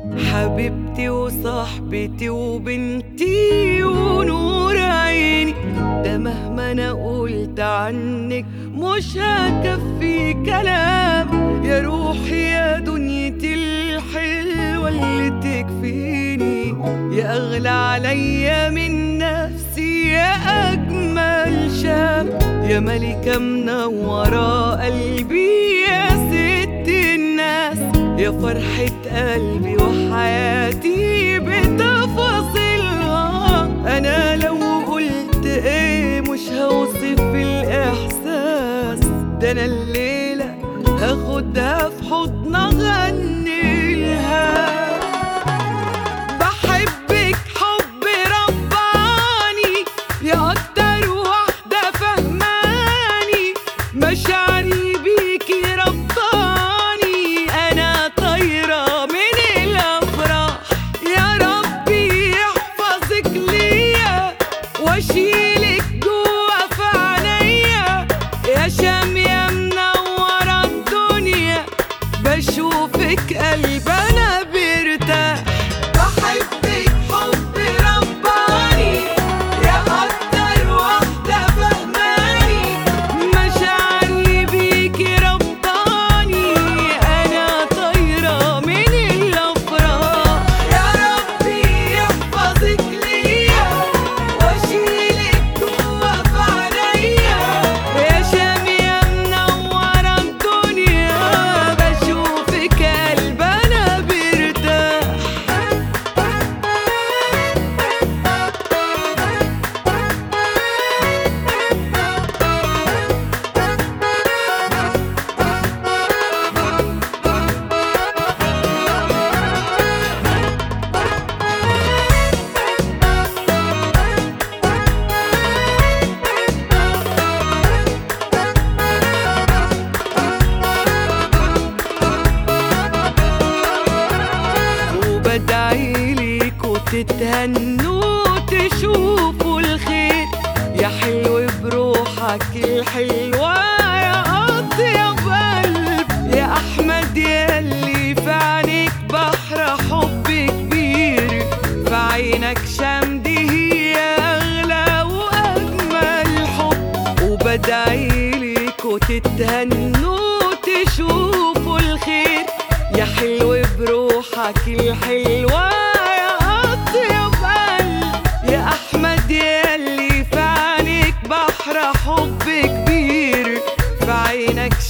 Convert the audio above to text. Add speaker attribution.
Speaker 1: حبيبتي وصاحبتي وبنتي ونور عيني ده مهما انا قلت عنك مش هكفي كلام يا روحي يا دنيتي الحلوة اللي تكفيني يا أغلى عليا من نفسي يا أجمل شام يا ملكة منورة قلبي يا ست الناس يا فرحة قلبي وحياتي بتفاصيلها أنا لو قلت إيه مش هوصف الإحساس ده أنا الليلة هاخدها في حضن أغنيلها بحبك حب رباني يا أكتر واحدة فهماني مشاعري بيكي ربطاني أنا طايرة من الأفراح يا ربي يحفظك ليا واشيلك جوا في عينيا يا شامية منورة الدنيا بشوفك قلب أنا بيرتاح بحبك حب رباني يا أكتر واحدة فهماني مشاعري بيكي ربطاني أنا طايرة من الأفراح يا ربي يحفظك ليا واشيلك جوا في عينيا يا شامية منورة الدنيا بشوفك قلب أنا بيرتاح وبدعي ليك وتتهنوا وتشوفوا الخير يا حلو بروحك الحلوة يا أطيب قلب يا أحمد ياللي في عينيك بحر حب كبير في عينك شمدي هي أغلى وأجمل حب وبدعي ليك وتتهنوا وتشوفوا الخير يا حلو بروحك الحلوة يا أطيب قلب يا أحمد ياللي في عينيك بحر حب كبير في عينك